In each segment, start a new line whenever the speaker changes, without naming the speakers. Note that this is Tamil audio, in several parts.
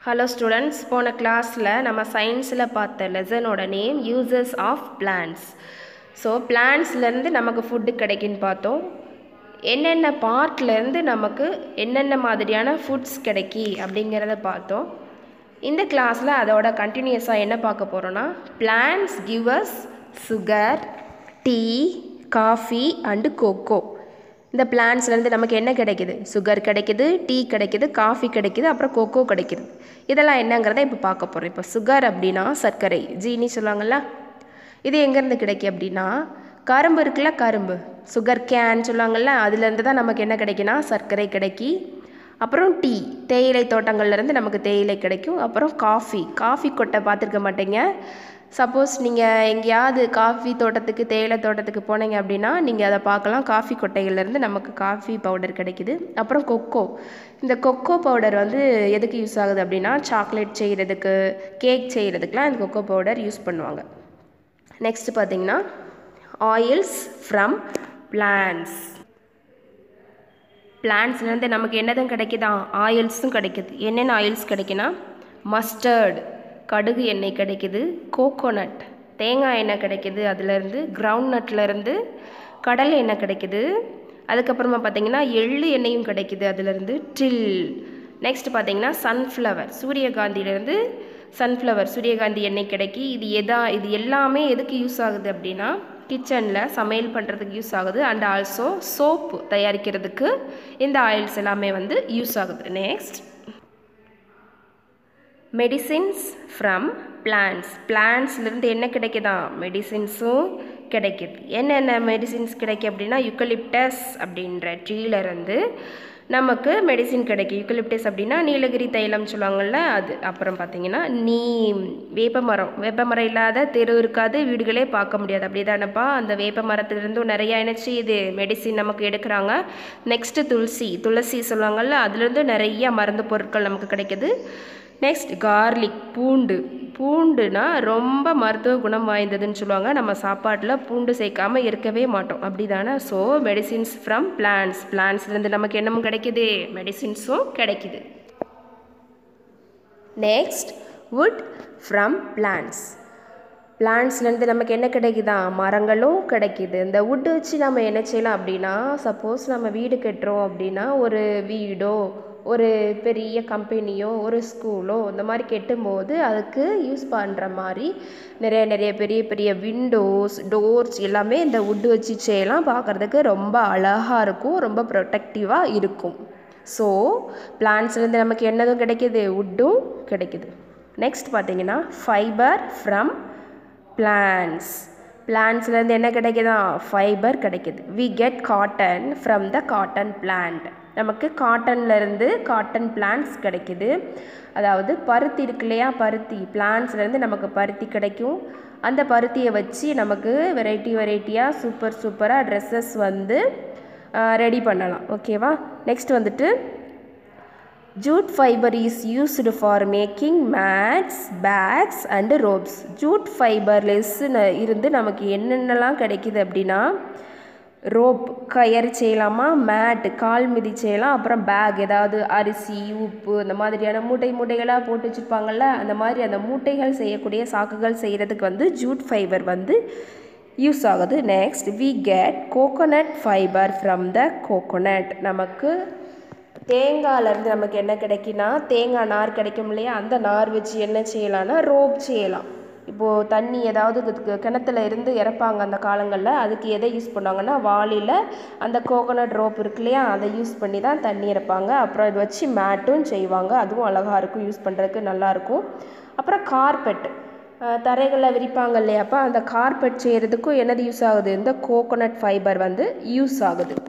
ஹலோ ஸ்டூடெண்ட்ஸ் போன கிளாஸில் நம்ம சயின்ஸில் பார்த்த லெசனோட name uses of plants so பிளான்ஸ்லேருந்து நமக்கு ஃபுட்டு கிடைக்குன்னு பார்த்தோம் என்னென்ன பார்ட்லேருந்து நமக்கு என்னென்ன மாதிரியான ஃபுட்ஸ் கிடைக்கி அப்படிங்கிறத பார்த்தோம் இந்த கிளாஸில் அதோட கண்டினியூஸாக என்ன பார்க்க போகிறோன்னா plants gives sugar tea coffee and cocoa இந்த பிளான்ஸ்லேருந்து நமக்கு என்ன கிடைக்குது சுகர் கிடைக்குது டீ கிடைக்குது காஃபி கிடைக்குது அப்புறம் கொக்கோ கிடைக்குது இதெல்லாம் என்னங்கிறத இப்போ பார்க்க போகிறோம் இப்போ சுகர் அப்படின்னா சர்க்கரை ஜீனி சொல்லுவாங்கள்ல இது எங்கேருந்து கிடைக்கும் அப்படின்னா கரும்பு இருக்குல்ல கரும்பு சுகர் கேன் சொல்லுவாங்கள்ல அதுலேருந்து தான் நமக்கு என்ன கிடைக்குன்னா சர்க்கரை கிடைக்கி அப்புறம் டீ தேயிலை தோட்டங்கள்லேருந்து நமக்கு தேயிலை கிடைக்கும் அப்புறம் காஃபி காஃபி கொட்டை பார்த்துருக்க மாட்டீங்க சப்போஸ் நீங்கள் எங்கேயாவது காஃபி தோட்டத்துக்கு தேயிலை தோட்டத்துக்கு போனீங்க அப்படின்னா நீங்கள் அதை பார்க்கலாம் காஃபி கொட்டைகள்லேருந்து நமக்கு காஃபி பவுடர் கிடைக்குது அப்புறம் கொக்கோ இந்த கொக்கோ பவுடர் வந்து எதுக்கு யூஸ் ஆகுது அப்படின்னா சாக்லேட் செய்கிறதுக்கு கேக் செய்கிறதுக்குலாம் இந்த கொக்கோ பவுடர் யூஸ் பண்ணுவாங்க நெக்ஸ்ட் பார்த்தீங்கன்னா ஆயில்ஸ் ஃப்ரம் பிளான்ஸ் பிளான்ஸ்லேருந்து நமக்கு என்னதும் கிடைக்குதா ஆயில்ஸும் கிடைக்குது என்னென்ன ஆயில்ஸ் கிடைக்குன்னா மஸ்டர்டு கடுகு எண்ணெய் கிடைக்குது கோகோனட் தேங்காய் எண்ணெய் கிடைக்குது அதுலேருந்து கிரவுண்ட் நட்லேருந்து கடலை எண்ணெய் கிடைக்குது அதுக்கப்புறமா பார்த்தீங்கன்னா எள்ளு எண்ணெயும் கிடைக்குது அதுலேருந்து டில் நெக்ஸ்ட் பார்த்தீங்கன்னா சன்ஃப்ளவர் சூரியகாந்தியிலேருந்து சன்ஃப்ளவர் சூரியகாந்தி எண்ணெய் கிடைக்கி இது எதா இது எல்லாமே எதுக்கு யூஸ் ஆகுது அப்படின்னா கிச்சனில் சமையல் பண்ணுறதுக்கு யூஸ் ஆகுது அண்ட் ஆல்சோ சோப்பு தயாரிக்கிறதுக்கு இந்த ஆயில்ஸ் எல்லாமே வந்து யூஸ் ஆகுது நெக்ஸ்ட் மெடிசின்ஸ் ஃப்ரம் பிளான்ஸ் பிளான்ஸ்லேருந்து என்ன கிடைக்குதா மெடிசின்ஸும் கிடைக்குது என்னென்ன மெடிசின்ஸ் கிடைக்கும் அப்படின்னா யுக்கலிப்டஸ் அப்படின்ற ட்ரீலேருந்து நமக்கு மெடிசின் கிடைக்கும் யூக்கலிப்டஸ் அப்படின்னா நீலகிரி தைலம் சொல்லுவாங்கள்ல அது அப்புறம் பார்த்தீங்கன்னா நீம் வேப்ப மரம் வேப்ப மரம் இல்லாத தெரு இருக்காது வீடுகளே பார்க்க முடியாது அப்படி தானப்பா அந்த வேப்ப மரத்துலேருந்தும் நிறையா என்னச்சு இது மெடிசின் நமக்கு எடுக்கிறாங்க நெக்ஸ்ட்டு துளசி துளசி சொல்லுவாங்கள்ல அதுலேருந்து நிறைய மருந்து பொருட்கள் நமக்கு கிடைக்குது நெக்ஸ்ட் கார்லிக் பூண்டு பூண்டுனா ரொம்ப மருத்துவ குணம் வாய்ந்ததுன்னு சொல்லுவாங்க நம்ம சாப்பாட்டில் பூண்டு சேர்க்காம இருக்கவே மாட்டோம் அப்படி தானே ஸோ மெடிசின்ஸ் ஃப்ரம் பிளான்ஸ் பிளான்ஸ்லேருந்து நமக்கு என்னமும் கிடைக்குது மெடிசின்ஸும் கிடைக்குது நெக்ஸ்ட் வுட் ஃப்ரம் பிளான்ஸ் பிளான்ஸ்லேருந்து நமக்கு என்ன கிடைக்குதா மரங்களும் கிடைக்குது இந்த வுட்டு வச்சு நம்ம என்ன செய்யலாம் அப்படின்னா சப்போஸ் நம்ம வீடு கட்டுறோம் அப்படின்னா ஒரு வீடோ ஒரு பெரிய கம்பெனியோ ஒரு ஸ்கூலோ இந்த மாதிரி கெட்டும்போது அதுக்கு யூஸ் பண்ணுற மாதிரி நிறைய நிறைய பெரிய பெரிய விண்டோஸ் டோர்ஸ் எல்லாமே இந்த வுட்டு வச்சு செய்யலாம் பார்க்குறதுக்கு ரொம்ப அழகாக இருக்கும் ரொம்ப ப்ரொடெக்டிவாக இருக்கும் ஸோ பிளான்ஸ்லேருந்து நமக்கு என்னதும் கிடைக்கிது வுட்டும் கிடைக்குது நெக்ஸ்ட் பார்த்தீங்கன்னா ஃபைபர் ஃப்ரம் பிளான்ஸ் பிளான்ஸ்லேருந்து என்ன கிடைக்குதா ஃபைபர் கிடைக்குது we get cotton from the cotton plant நமக்கு காட்டன்லேருந்து காட்டன் பிளான்ட்ஸ் கிடைக்குது அதாவது பருத்தி இருக்கு இல்லையா பருத்தி பிளான்ஸ்லேருந்து நமக்கு பருத்தி கிடைக்கும் அந்த பருத்தியை வச்சு நமக்கு வெரைட்டி வெரைட்டியாக சூப்பர் சூப்பராக ட்ரெஸ்ஸஸ் வந்து ரெடி பண்ணலாம் ஓகேவா நெக்ஸ்ட் வந்துட்டு jute fibre is used for making mats bags and ropes jute ஃபைபர்லெஸ்ஸு இருந்து நமக்கு என்னென்னலாம் கிடைக்கிது அப்படின்னா ரோப் கயர் செய்யலாமா மேட்டு கால் மிதி செய்யலாம் அப்புறம் பேக் ஏதாவது அரிசி உப்பு இந்த மாதிரியான மூட்டை மூட்டைகளாக போட்டு வச்சுருப்பாங்கள்ல அந்த மாதிரி அந்த மூட்டைகள் செய்யக்கூடிய சாக்குகள் செய்கிறதுக்கு வந்து ஜூட் ஃபைபர் வந்து யூஸ் ஆகுது next we get coconut fibre from the coconut நமக்கு தேங்காயிலேருந்து நமக்கு என்ன கிடைக்குன்னா தேங்காய் நார் கிடைக்கும் இல்லையா அந்த நார் வச்சு என்ன செய்யலாம்னா ரோப் செய்யலாம் இப்போது தண்ணி ஏதாவது கிணத்துல இருந்து இறப்பாங்க அந்த காலங்களில் அதுக்கு எதை யூஸ் பண்ணுவாங்கன்னா வாளியில் அந்த கோகோனட் ரோப் இருக்கு இல்லையா அதை யூஸ் பண்ணி தான் தண்ணி இறப்பாங்க அப்புறம் இது வச்சு மேட்டும் செய்வாங்க அதுவும் அழகாக இருக்கும் யூஸ் பண்ணுறதுக்கு நல்லாயிருக்கும் அப்புறம் கார்பெட் தரைகளில் விரிப்பாங்க இல்லையாப்பா அந்த கார்பெட் செய்கிறதுக்கும் என்னது யூஸ் ஆகுது இந்த கோகோனட் ஃபைபர் வந்து யூஸ் ஆகுது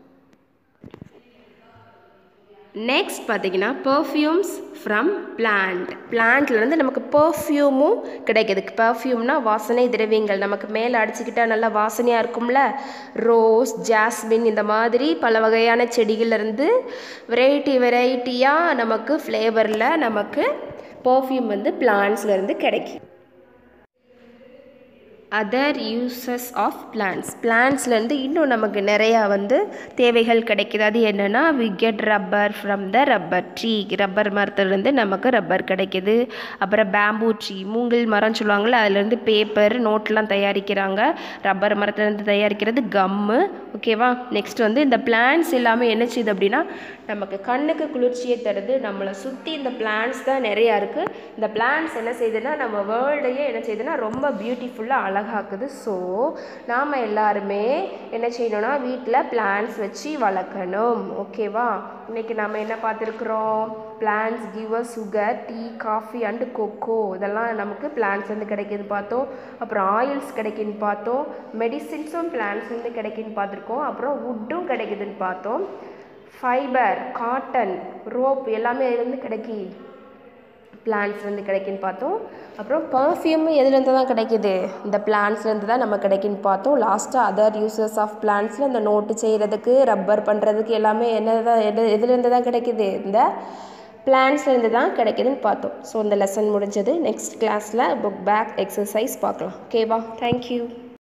நெக்ஸ்ட் பார்த்தீங்கன்னா பர்ஃப்யூம்ஸ் ஃப்ரம் பிளான்ட் பிளான்ட்லேருந்து நமக்கு பர்ஃப்யூமும் கிடைக்கிது பர்ஃப்யூம்னா வாசனை திரவியங்கள் நமக்கு மேலே அடிச்சுக்கிட்டால் நல்லா வாசனையாக இருக்கும்ல ரோஸ் ஜாஸ்மின் இந்த மாதிரி பல வகையான செடிகள்லேருந்து வெரைட்டி வெரைட்டியாக நமக்கு ஃப்ளேவரில் நமக்கு பர்ஃப்யூம் வந்து பிளான்ட்ஸ்லேருந்து கிடைக்கும் அதர் யூசஸ் ஆஃப் பிளான்ஸ் பிளான்ஸ்லேருந்து இன்னும் நமக்கு நிறையா வந்து தேவைகள் கிடைக்குது அது என்னென்னா we get rubber from the rubber tree rubber மரத்துலேருந்து நமக்கு ரப்பர் கிடைக்குது அப்புறம் பேம்பூ ட்ரீ மூங்கில் மரம் சொல்லுவாங்கள்ல அதுலேருந்து பேப்பர் நோட்லாம் தயாரிக்கிறாங்க ரப்பர் மரத்துலேருந்து தயாரிக்கிறது கம்மு ஓகேவா நெக்ஸ்ட் வந்து இந்த பிளான்ஸ் எல்லாமே என்ன செய்யுது அப்படின்னா நமக்கு கண்ணுக்கு குளிர்ச்சியை தருது நம்மளை சுற்றி இந்த பிளான்ஸ் தான் நிறையா இருக்குது இந்த பிளான்ஸ் என்ன செய்யுதுன்னா நம்ம வேர்ல்டையே என்ன செய்யுதுன்னா ரொம்ப பியூட்டிஃபுல்லாக அழகாக்குது ஸோ நாம் எல்லாருமே என்ன செய்யணும்னா வீட்டில் பிளான்ஸ் வச்சு வளர்க்கணும் ஓகேவா இன்றைக்கி நம்ம என்ன பார்த்துருக்குறோம் plants give a sugar tea coffee and cocoa இதெல்லாம் நமக்கு பிளான்ஸ் வந்து கிடைக்குது பார்த்தோம் அப்புறம் ஆயில்ஸ் கிடைக்குன்னு பார்த்தோம் மெடிசின்ஸும் பிளான்ஸ் வந்து கிடைக்குன்னு பார்த்துருக்கோம் அப்புறம் வுட்டும் கிடைக்குதுன்னு பார்த்தோம் ஃபைபர் காட்டன் ரோப் எல்லாமே இருந்து கிடைக்கி பிளான்ஸ்லேருந்து கிடைக்குன்னு பார்த்தோம் அப்புறம் பர்ஃப்யூம் எதுலேருந்து தான் கிடைக்குது இந்த பிளான்ஸ்லேருந்து தான் நம்ம கிடைக்குன்னு பார்த்தோம் லாஸ்ட்டாக அதர் யூசஸ் ஆஃப் பிளான்ஸில் இந்த நோட்டு செய்கிறதுக்கு ரப்பர் பண்ணுறதுக்கு எல்லாமே என்ன தான் எது எதுலேருந்து தான் கிடைக்குது இந்த பிளான்ஸ்லேருந்து தான் கிடைக்குதுன்னு பார்த்தோம் ஸோ இந்த லெசன் முடிஞ்சது நெக்ஸ்ட் கிளாஸில் புக் பேக் எக்ஸசைஸ் பார்க்கலாம் ஓகேவா தேங்க்யூ